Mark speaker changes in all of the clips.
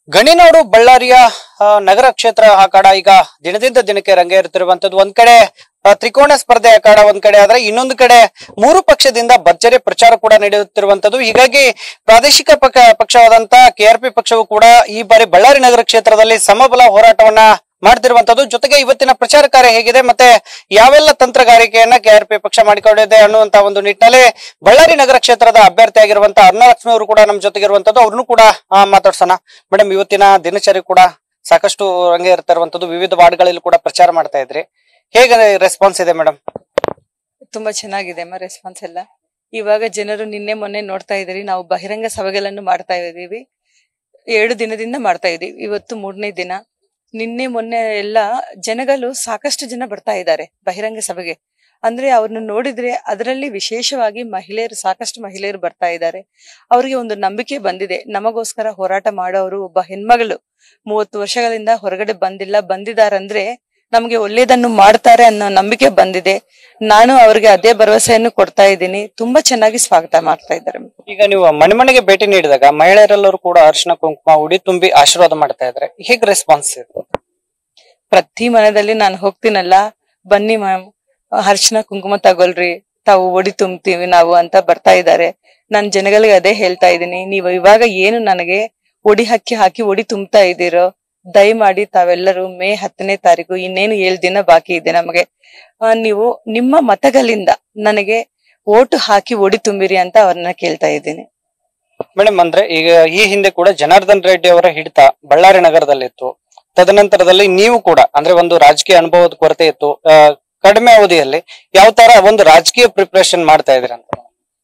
Speaker 1: ಗಣಿನಾಡು ಬಳ್ಳಾರಿಯ ಆ, ನಗರ ಕ್ಷೇತ್ರ ಅಖಾಡ ಈಗ ದಿನದಿಂದ ದಿನಕ್ಕೆ ರಂಗೇರುತ್ತಿರುವಂತದ್ದು ಒಂದ್ ಕಡೆ ಆ, ತ್ರಿಕೋಣ ಸ್ಪರ್ಧೆ ಅಖಾಡ ಒಂದ್ ಕಡೆ ಆದ್ರೆ ಇನ್ನೊಂದು ಕಡೆ ಮೂರು ಪಕ್ಷದಿಂದ ಭರ್ಜರಿ ಪ್ರಚಾರ ಕೂಡ ನಡೆಯುತ್ತಿರುವಂತದ್ದು ಹೀಗಾಗಿ ಪ್ರಾದೇಶಿಕ ಪಕ್ಷ ಪಕ್ಷವಾದಂತ ಕೆಆರ್ಪಿ ಪಕ್ಷವು ಕೂಡ ಈ ಬಾರಿ ಬಳ್ಳಾರಿ ನಗರ ಕ್ಷೇತ್ರದಲ್ಲಿ ಸಮಬಲ ಹೋರಾಟವನ್ನ ಮಾಡ್ತಿರುವಂತದ್ದು ಜೊತೆಗೆ ಇವತ್ತಿನ ಪ್ರಚಾರ ಕಾರ್ಯ ಹೇಗಿದೆ ಮತ್ತೆ ಯಾವೆಲ್ಲ ತಂತ್ರಗಾರಿಕೆಯನ್ನ ಕೆಆರ್ಪಿ ಪಕ್ಷ ಮಾಡಿಕೊಂಡಿದೆ ಅನ್ನುವಂತ ಒಂದು ನಿಟ್ಟಿನಲ್ಲಿ ಬಳ್ಳಾರಿ ನಗರ ಕ್ಷೇತ್ರದ ಅಭ್ಯರ್ಥಿ ಆಗಿರುವಂತ ಅರುಣಲಕ್ಷ್ಮಿ ಅವರು ಕೂಡ ನಮ್ಮ ಜೊತೆಗೆ ಇರುವಂತದ್ದು ಅವ್ರನ್ನು ಕೂಡ ಆ, ಮಾತಾಡ್ಸೋಣ ಮೇಡಮ್ ಇವತ್ತಿನ ದಿನಚರಿ ಕೂಡ ಸಾಕಷ್ಟು ರಂಗೆ ಇರ್ತಿರುವಂತದ್ದು ವಿವಿಧ ವಾರ್ಡ್ಗಳಲ್ಲಿ ಕೂಡ ಪ್ರಚಾರ ಮಾಡ್ತಾ ಇದ್ರಿ ಹೇಗೆ ರೆಸ್ಪಾನ್ಸ್ ಇದೆ ಮೇಡಮ್
Speaker 2: ತುಂಬಾ ಚೆನ್ನಾಗಿದೆ ಅಮ್ಮ ರೆಸ್ಪಾನ್ಸ್ ಎಲ್ಲ ಇವಾಗ ಜನರು ನಿನ್ನೆ ಮೊನ್ನೆ ನೋಡ್ತಾ ಇದ್ದೀರಿ ನಾವು ಬಹಿರಂಗ ಸಭೆಗಳನ್ನು ಮಾಡ್ತಾ ಇದ್ದೀವಿ ಎರಡು ದಿನದಿಂದ ಮಾಡ್ತಾ ಇದೀವಿ ಇವತ್ತು ಮೂರನೇ ದಿನ ನಿನ್ನೆ ಮೊನ್ನೆ ಎಲ್ಲ ಜನಗಳು ಸಾಕಷ್ಟು ಜನ ಬರ್ತಾ ಇದ್ದಾರೆ ಬಹಿರಂಗ ಸಭೆಗೆ ಅಂದ್ರೆ ಅವ್ರನ್ನ ನೋಡಿದ್ರೆ ಅದರಲ್ಲಿ ವಿಶೇಷವಾಗಿ ಮಹಿಳೆಯರು ಸಾಕಷ್ಟು ಮಹಿಳೆಯರು ಬರ್ತಾ ಇದ್ದಾರೆ ಅವರಿಗೆ ಒಂದು ನಂಬಿಕೆ ಬಂದಿದೆ ನಮಗೋಸ್ಕರ ಹೋರಾಟ ಮಾಡೋರು ಒಬ್ಬ ಹೆಣ್ಮಗಳು ಮೂವತ್ತು ವರ್ಷಗಳಿಂದ ಹೊರಗಡೆ ಬಂದಿಲ್ಲ ಬಂದಿದಾರಂದ್ರೆ ನಮಗೆ ಒಳ್ಳೇದನ್ನು ಮಾಡ್ತಾರೆ ಅನ್ನೋ ನಂಬಿಕೆ ಬಂದಿದೆ ನಾನು ಅವ್ರಿಗೆ ಅದೇ ಭರವಸೆಯನ್ನು ಕೊಡ್ತಾ ಇದ್ದೀನಿ ತುಂಬಾ ಚೆನ್ನಾಗಿ ಸ್ವಾಗತ ಮಾಡ್ತಾ ಇದ್ದಾರೆ
Speaker 1: ಈಗ ನೀವು ಮನೆ ಮನೆಗೆ ಭೇಟಿ ನೀಡಿದಾಗ ಮಹಿಳೆಯರೆಲ್ಲರೂ ಕೂಡ ಅರಿಶಿನ ಕುಂಕುಮ ಉಡಿ ತುಂಬಿ ಆಶೀರ್ವಾದ ಮಾಡ್ತಾ ಇದ್ರೆ ಹೇಗೆ ರೆಸ್ಪಾನ್ಸ್ ಇದೆ
Speaker 2: ಪ್ರತಿ ಮನೆಯಲ್ಲಿ ನಾನು ಹೋಗ್ತೀನಲ್ಲ ಬನ್ನಿ ಮ್ಯಾಮ್ ಅರ್ಶಿನ ಕುಂಕುಮ ತಗೊಳ್ರಿ ತಾವು ಒಡಿ ತುಂಬ್ತೀವಿ ನಾವು ಅಂತ ಬರ್ತಾ ಇದ್ದಾರೆ ನಾನು ಜನಗಳಿಗೆ ಅದೇ ಹೇಳ್ತಾ ಇದ್ದೀನಿ ನೀವು ಇವಾಗ ಏನು ನನಗೆ ಒಡಿ ಹಕ್ಕಿ ಹಾಕಿ ಒಡಿ ತುಂಬ್ತಾ ಇದ್ದೀರೋ ದಯಮಾಡಿ ತಾವೆಲ್ಲರೂ ಮೇ ಹತ್ತನೇ ತಾರೀಕು ಇನ್ನೇನು ಏಳು ದಿನ ಬಾಕಿ ಇದೆ ನಮಗೆ ಆ, ನೀವು ನಿಮ್ಮ ಮತಗಳಿಂದ ನನಗೆ ಓಟು ಹಾಕಿ ಒಡಿ ತುಂಬಿರಿ ಅಂತ ಅವ್ರನ್ನ ಕೇಳ್ತಾ ಇದ್ದೀನಿ
Speaker 1: ಮೇಡಮ್ ಅಂದ್ರೆ ಈಗ ಈ ಹಿಂದೆ ಕೂಡ ಜನಾರ್ದನ್ ರೆಡ್ಡಿ ಅವರ ಹಿಡಿತ ಬಳ್ಳಾರಿ ನಗರದಲ್ಲಿತ್ತು ತದನಂತರದಲ್ಲಿ ನೀವು ಕೂಡ ಅಂದ್ರೆ ಒಂದು ರಾಜಕೀಯ ಅನುಭವದ ಕೊರತೆ ಇತ್ತು ಆ, ಕಡಿಮೆ ಅವಧಿಯಲ್ಲಿ ಯಾವ ತರ ಒಂದು ರಾಜಕೀಯ ಪ್ರಿಪರೇಷನ್ ಮಾಡ್ತಾ ಇದ್ರಿ ಅಂತ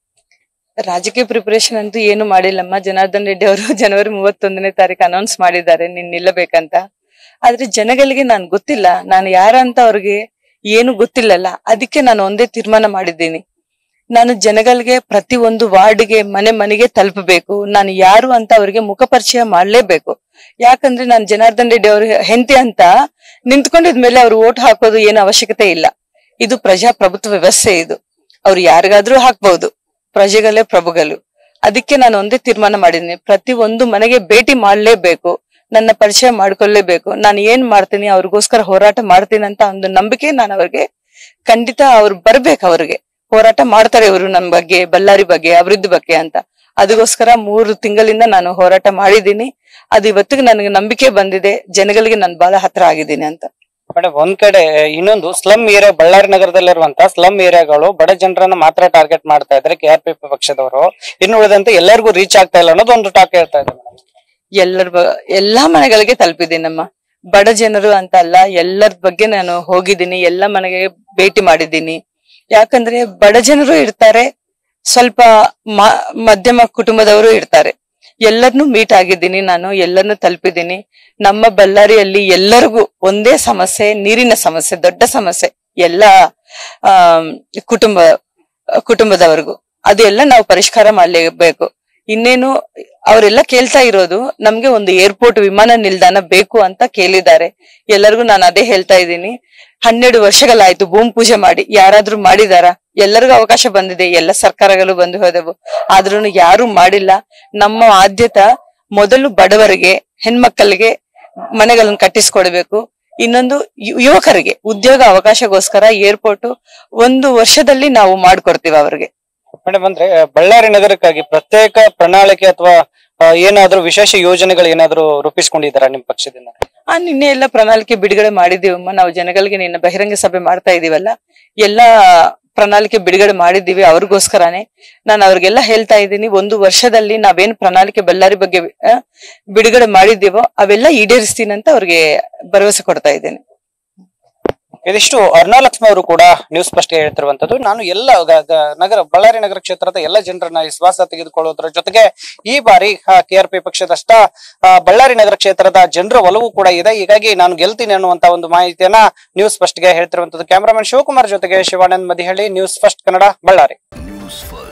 Speaker 2: ರಾಜಕೀಯ ಪ್ರಿಪರೇಷನ್ ಅಂತೂ ಏನು ಮಾಡಿಲ್ಲಮ್ಮ ಜನಾರ್ದನ್ ರೆಡ್ಡಿ ಅವರು ಜನವರಿ ಮೂವತ್ತೊಂದನೇ ತಾರೀಕು ಅನೌನ್ಸ್ ಮಾಡಿದ್ದಾರೆ ನೀನ್ ನಿಲ್ಲಬೇಕಂತ ಆದ್ರೆ ಜನಗಳಿಗೆ ನಾನು ಗೊತ್ತಿಲ್ಲ ನಾನು ಯಾರ ಅಂತ ಅವ್ರಿಗೆ ಏನು ಗೊತ್ತಿಲ್ಲಲ್ಲ ಅದಕ್ಕೆ ನಾನು ಒಂದೇ ತೀರ್ಮಾನ ಮಾಡಿದ್ದೀನಿ ನಾನು ಜನಗಳಿಗೆ ಪ್ರತಿ ಒಂದು ವಾರ್ಡ್ಗೆ ಮನೆ ಮನೆಗೆ ತಲುಪಬೇಕು ನಾನು ಯಾರು ಅಂತ ಅವರಿಗೆ ಮುಖಪರಿಚಯ ಮಾಡ್ಲೇಬೇಕು ಯಾಕಂದ್ರೆ ನಾನು ಜನಾರ್ದನ್ ರೆಡ್ಡಿ ಅವ್ರ ಹೆಂಡತಿ ಅಂತ ನಿಂತ್ಕೊಂಡಿದ್ಮೇಲೆ ಅವ್ರು ಓಟ್ ಹಾಕೋದು ಏನು ಅವಶ್ಯಕತೆ ಇಲ್ಲ ಇದು ಪ್ರಜಾಪ್ರಭುತ್ವ ವ್ಯವಸ್ಥೆ ಇದು ಅವ್ರು ಯಾರಿಗಾದ್ರೂ ಹಾಕ್ಬಹುದು ಪ್ರಜೆಗಳೇ ಪ್ರಭುಗಳು ಅದಕ್ಕೆ ನಾನು ಒಂದೇ ತೀರ್ಮಾನ ಮಾಡಿದ್ದೀನಿ ಪ್ರತಿ ಒಂದು ಮನೆಗೆ ಭೇಟಿ ಮಾಡ್ಲೇಬೇಕು ನನ್ನ ಪರಿಚಯ ಮಾಡ್ಕೊಳ್ಳೇಬೇಕು ನಾನು ಏನ್ ಮಾಡ್ತೀನಿ ಅವ್ರಿಗೋಸ್ಕರ ಹೋರಾಟ ಮಾಡ್ತೀನಿ ಅಂತ ಒಂದು ನಂಬಿಕೆ ನಾನು ಅವ್ರಿಗೆ ಖಂಡಿತ ಅವ್ರು ಬರ್ಬೇಕು ಅವ್ರಿಗೆ ಹೋರಾಟ ಮಾಡ್ತಾರೆ ಇವರು ನನ್ನ ಬಗ್ಗೆ ಬಳ್ಳಾರಿ ಬಗ್ಗೆ ಅಭಿವೃದ್ಧಿ ಬಗ್ಗೆ ಅಂತ ಅದಕ್ಕೋಸ್ಕರ ಮೂರು ತಿಂಗಳಿಂದ ನಾನು ಹೋರಾಟ ಮಾಡಿದ್ದೀನಿ ಅದು ಇವತ್ತಿಗೆ ನನಗೆ ನಂಬಿಕೆ ಬಂದಿದೆ ಜನಗಳಿಗೆ ನಾನು ಬಹಳ ಹತ್ರ ಆಗಿದ್ದೀನಿ ಅಂತ
Speaker 1: ಮೇಡಮ್ ಒಂದ್ ಕಡೆ ಇನ್ನೊಂದು ಸ್ಲಮ್ ಏರಿಯಾ ಬಳ್ಳಾರಿ ನಗರದಲ್ಲಿರುವಂತ ಸ್ಲಮ್ ಏರಿಯಾಗಳು ಬಡ ಜನರನ್ನ ಮಾತ್ರ ಟಾರ್ಗೆಟ್ ಮಾಡ್ತಾ ಇದ್ರೆ ಕೆಆರ್ಪಿ ಪಕ್ಷದವರು ಇನ್ನು ಉಳಿದಂತೆ ಎಲ್ಲರಿಗೂ ರೀಚ್ ಆಗ್ತಾ ಇಲ್ಲ ಅನ್ನೋದು ಒಂದು ಟಾಕ್ ಹೇಳ್ತಾ ಇದೆ ಮೇಡಮ್
Speaker 2: ಎಲ್ಲರ ಬ- ಎಲ್ಲಾ ಮನೆಗಳಿಗೆ ತಲುಪಿದ್ದೀನಮ್ಮ ಬಡ ಜನರು ಅಂತ ಅಲ್ಲ ಎಲ್ಲರ ಬಗ್ಗೆ ನಾನು ಹೋಗಿದ್ದೀನಿ ಎಲ್ಲ ಮನೆಗೆ ಭೇಟಿ ಮಾಡಿದ್ದೀನಿ ಯಾಕಂದ್ರೆ ಬಡ ಜನರು ಇರ್ತಾರೆ ಸ್ವಲ್ಪ ಮ- ಮಧ್ಯಮ ಕುಟುಂಬದವರು ಇರ್ತಾರೆ ಎಲ್ಲರನ್ನೂ ಮೀಟ್ ಆಗಿದ್ದೀನಿ ನಾನು ಎಲ್ಲರನ್ನೂ ತಲುಪಿದ್ದೀನಿ ನಮ್ಮ ಬಳ್ಳಾರಿಯಲ್ಲಿ ಎಲ್ಲರಿಗೂ ಒಂದೇ ಸಮಸ್ಯೆ ನೀರಿನ ಸಮಸ್ಯೆ ದೊಡ್ಡ ಸಮಸ್ಯೆ ಎಲ್ಲ ಆ ಕುಟುಂಬ ಕುಟುಂಬದವರೆಗೂ ಅದೆಲ್ಲ ನಾವು ಪರಿಷ್ಕಾರ ಮಾಡ್ಲೇಬೇಕು ಇನ್ನೇನು ಅವರೆಲ್ಲ ಕೇಳ್ತಾ ಇರೋದು ನಮ್ಗೆ ಒಂದು ಏರ್ಪೋರ್ಟ್ ವಿಮಾನ ನಿಲ್ದಾಣ ಬೇಕು ಅಂತ ಕೇಳಿದ್ದಾರೆ ಎಲ್ಲರಿಗೂ ನಾನು ಅದೇ ಹೇಳ್ತಾ ಇದ್ದೀನಿ ಹನ್ನೆರಡು ವರ್ಷಗಳಾಯ್ತು ಭೂಮಿ ಪೂಜೆ ಮಾಡಿ ಯಾರಾದ್ರೂ ಮಾಡಿದಾರ ಎಲ್ಲರಿಗೂ ಅವಕಾಶ ಬಂದಿದೆ ಎಲ್ಲ ಸರ್ಕಾರಗಳು ಬಂದು ಹೋದವು ಆದ್ರೂ ಯಾರು ಮಾಡಿಲ್ಲ ನಮ್ಮ ಆದ್ಯತೆ ಮೊದಲು ಬಡವರಿಗೆ ಹೆಣ್ಮಕ್ಕಳಿಗೆ ಮನೆಗಳನ್ನು ಕಟ್ಟಿಸ್ಕೊಡ್ಬೇಕು ಇನ್ನೊಂದು ಯು- ಯುವಕರಿಗೆ ಉದ್ಯೋಗ ಅವಕಾಶಗೋಸ್ಕರ ಏರ್ಪೋರ್ಟ್ ಒಂದು ವರ್ಷದಲ್ಲಿ ನಾವು ಮಾಡ್ಕೊಡ್ತೀವಿ ಅವ್ರಿಗೆ
Speaker 1: ಮೇಡಮ್ ಅಂದ್ರೆ ಬಳ್ಳಾರಿ ನಗರಕ್ಕಾಗಿ ಪ್ರತ್ಯೇಕ ಪ್ರಣಾಳಿಕೆ ಅಥವಾ ಆ, ಏನಾದ್ರೂ ವಿಶೇಷ ಯೋಜನೆಗಳು ಏನಾದ್ರೂ ರೂಪಿಸ್ಕೊಂಡಿದ್ದಾರಾ ನಿಮ್ ಪಕ್ಷದಿಂದ
Speaker 2: ಆ ನಿನ್ನೆ ಎಲ್ಲ ಪ್ರಣಾಳಿಕೆ ಬಿಡುಗಡೆ ಮಾಡಿದೀವಮ್ಮ ನಾವು ಜನಗಳಿಗೆ ನಿನ್ನ ಬಹಿರಂಗ ಸಭೆ ಮಾಡ್ತಾ ಇದೀವಲ್ಲ ಎಲ್ಲ ಪ್ರಣಾಳಿಕೆ ಬಿಡುಗಡೆ ಮಾಡಿದ್ದೀವಿ ಅವ್ರಿಗೋಸ್ಕರನೇ ನಾನು ಅವ್ರಿಗೆಲ್ಲ ಹೇಳ್ತಾ ಇದ್ದೀನಿ ಒಂದು ವರ್ಷದಲ್ಲಿ ನಾವೇನ್ ಪ್ರಣಾಳಿಕೆ ಬಳ್ಳಾರಿ ಬಗ್ಗೆ ಆ, ಬಿಡುಗಡೆ ಮಾಡಿದ್ದೀವೋ ಅವೆಲ್ಲ ಈಡೇರಿಸ್ತೀನಿ ಅಂತ ಅವ್ರಿಗೆ ಭರವಸೆ ಕೊಡ್ತಾ ಇದ್ದೀನಿ
Speaker 1: ಇದಿಷ್ಟು ಅರುಣಾಲಕ್ಷ್ಮಿ ಅವರು ಕೂಡ ನ್ಯೂಸ್ ಫಸ್ಟ್ ಹೇಳ್ತಿರುವಂತದ್ದು ನಾನು ಎಲ್ಲ ಗ- ಗ- ನಗರ ಬಳ್ಳಾರಿ ನಗರ ಕ್ಷೇತ್ರದ ಎಲ್ಲ ಜನರನ್ನ ವಿಶ್ವಾಸ ತೆಗೆದುಕೊಳ್ಳುವುದರ ಜೊತೆಗೆ ಈ ಬಾರಿ ಕೆಆರ್ಪಿ ಪಕ್ಷದಷ್ಟ ಆ, ಬಳ್ಳಾರಿ ನಗರ ಕ್ಷೇತ್ರದ ಜನರ ಒಲವು ಕೂಡ ಇದೆ ಹೀಗಾಗಿ ನಾನು ಗೆಲ್ತೀನಿ ಅನ್ನುವಂತ ಒಂದು ಮಾಹಿತಿಯನ್ನ ನ್ಯೂಸ್ ಫಸ್ಟ್ ಗೆ ಹೇಳ್ತಿರುವಂತದ್ದು ಕ್ಯಾಮರಾಮನ್ ಶಿವಕುಮಾರ್ ಜೊತೆಗೆ Shivanand Madihalli news first Kannada Ballari
Speaker 3: news first